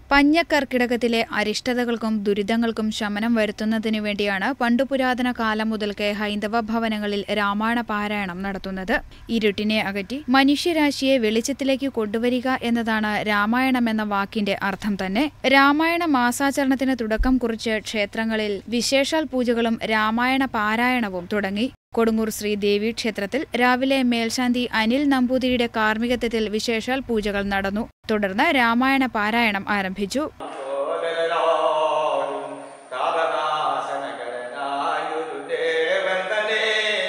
പഞ്ഞക്കർക്കിടകത്തിലെ അരിഷ്ടതകൾക്കും ദുരിതങ്ങൾക്കും ശമനം വരുത്തുന്നതിനു വേണ്ടിയാണ് പണ്ടുപുരാതന കാലം മുതൽക്കേ ഹൈന്ദവ ഭവനങ്ങളിൽ രാമായണ പാരായണം നടത്തുന്നത് ഇരുട്ടിനെ അകറ്റി മനുഷ്യരാശിയെ വെളിച്ചത്തിലേക്ക് കൊണ്ടുവരിക എന്നതാണ് രാമായണം എന്ന വാക്കിന്റെ അർത്ഥം തന്നെ രാമായണ മാസാചരണത്തിന് തുടക്കം കുറിച്ച് ക്ഷേത്രങ്ങളിൽ വിശേഷാൽ പൂജകളും രാമായണ പാരായണവും തുടങ്ങി കൊടുങ്ങൂർ ശ്രീ ദേവി ക്ഷേത്രത്തിൽ രാവിലെ മേൽശാന്തി അനിൽ നമ്പൂതിരിയുടെ കാർമ്മികത്വത്തിൽ വിശേഷാൽ പൂജകൾ നടന്നു തുടർന്ന് രാമായണ പാരായണം ആരംഭിച്ചു സോദരലോടും താപനാശനകരനായൊരു ദേവൻ തന്നെ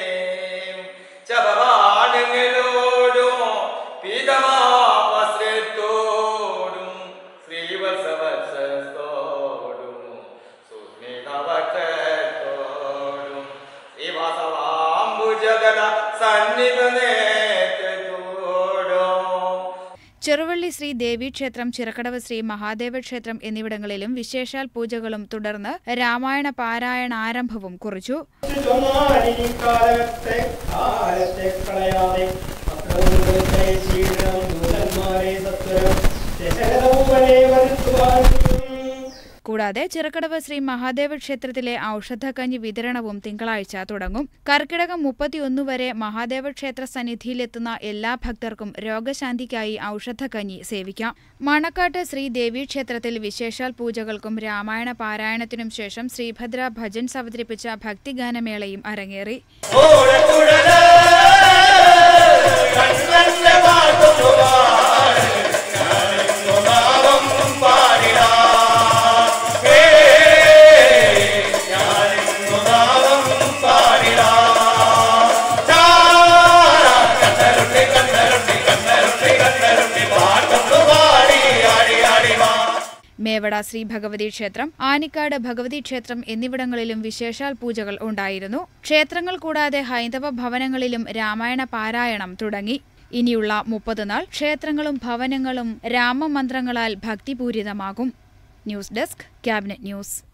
ചപവാണങ്ങളോടും പീതമാവസ്ത്രത്തോടും ശ്രീവത്സവത്സത്തോടും സുസ്മിതവക്ഷത്തോടും ശ്രീവാസവാംബുജഗത സന്നിധ നേത്രത്തോടും ചെറുവള്ളി ശ്രീ ദേവി ക്ഷേത്രം ചിറക്കടവ് ശ്രീ മഹാദേവ ക്ഷേത്രം എന്നിവിടങ്ങളിലും വിശേഷാൽ പൂജകളും തുടർന്ന് രാമായണ പാരായണാരംഭവും കുറിച്ചു കാലത്തെ കാലത്തെ കളയാതെ അക്രമങ്ങളെ ശീഘ്രം ദൂതന്മാരെ സത്വരം ദശരഥമുകളെ വരുത്തുവാൻ കൂടാതെ ചിറക്കടവ് ശ്രീ മഹാദേവ ക്ഷേത്രത്തിലെ ഔഷധക്കഞ്ഞി വിതരണവും തിങ്കളാഴ്ച തുടങ്ങും കർക്കിടകം മുപ്പത്തിയൊന്ന് വരെ മഹാദേവ ക്ഷേത്ര സന്നിധിയിലെത്തുന്ന എല്ലാ ഭക്തർക്കും രോഗശാന്തിക്കായി ഔഷധക്കഞ്ഞി സേവിക്കാം മണക്കാട്ട് ശ്രീ ദേവി ക്ഷേത്രത്തിൽ വിശേഷാൽ പൂജകൾക്കും രാമായണ പാരായണത്തിനും ശേഷം ശ്രീഭദ്ര ഭജൻസ് അവതരിപ്പിച്ച ഭക്തിഗാനമേളയും അരങ്ങേറി മേവട ശ്രീ ഭഗവതി ക്ഷേത്രം ആനിക്കാട് ഭഗവതി ക്ഷേത്രം എന്നിവിടങ്ങളിലും വിശേഷാൽ പൂജകൾ ഉണ്ടായിരുന്നു ക്ഷേത്രങ്ങൾ കൂടാതെ ഹൈന്ദവ ഭവനങ്ങളിലും രാമായണ പാരായണം തുടങ്ങി ഇനിയുള്ള മുപ്പത് നാൾ ക്ഷേത്രങ്ങളും ഭവനങ്ങളും രാമമന്ത്രങ്ങളാൽ ഭക്തിപൂരിതമാകും ന്യൂസ് ഡെസ്ക് ക്യാബിനറ്റ് ന്യൂസ്